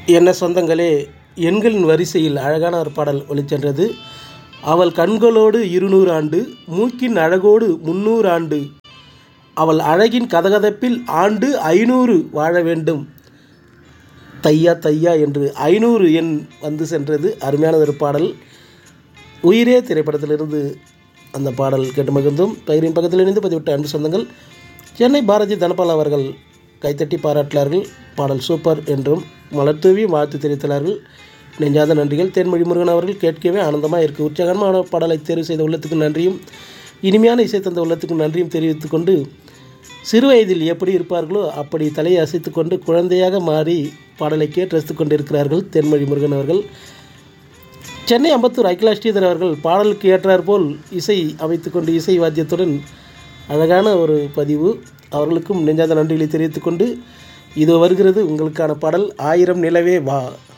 என்ன சொந்தங்களே எண்களின் வரிசையில் அழகான ஒரு பாடல் ஒலிச்சென்றது அவள் கண்களோடு இருநூறு ஆண்டு மூக்கின் அழகோடு முன்னூறு ஆண்டு அவள் அழகின் கதகதப்பில் ஆண்டு ஐநூறு வாழ வேண்டும் தையா தையா என்று ஐநூறு எண் வந்து சென்றது அருமையான ஒரு பாடல் உயிரே திரைப்படத்திலிருந்து அந்த பாடல் கேட்டு மகிழ்ந்தும் பயிரின் பக்கத்தில் இணைந்து பதிவிட்ட அன்பு சொந்தங்கள் சென்னை பாரதி தனபால் அவர்கள் கைத்தட்டி பாராட்டினார்கள் பாடல் சூப்பர் என்றும் மலர் தூவி வாழ்த்து தெரிவித்தார்கள் நெஞ்சாத நன்றிகள் தேன்மொழி முருகன் அவர்கள் கேட்கவே ஆனந்தமாக இருக்குது உற்சாகமான பாடலை தேர்வு செய்த உள்ளத்துக்கு நன்றியும் இனிமையான இசை தந்த உள்ளத்துக்கு நன்றியும் தெரிவித்துக் கொண்டு சிறு வயதில் எப்படி இருப்பார்களோ அப்படி தலையை அசைத்து கொண்டு குழந்தையாக மாறி பாடலை கேட்டு ரசித்துக் கொண்டிருக்கிறார்கள் தென்மொழி முருகன் அவர்கள் சென்னை அம்பத்தூர் அகிலா ஸ்ரீதர் அவர்கள் பாடலுக்கு ஏற்றாற்போல் இசை அமைத்துக்கொண்டு இசை வாத்தியத்துடன் அழகான ஒரு பதிவு அவர்களுக்கும் நெஞ்சாத நன்றிகளை தெரிவித்துக்கொண்டு இது வருகிறது உங்களுக்கான பாடல் ஆயிரம் நிலவே வா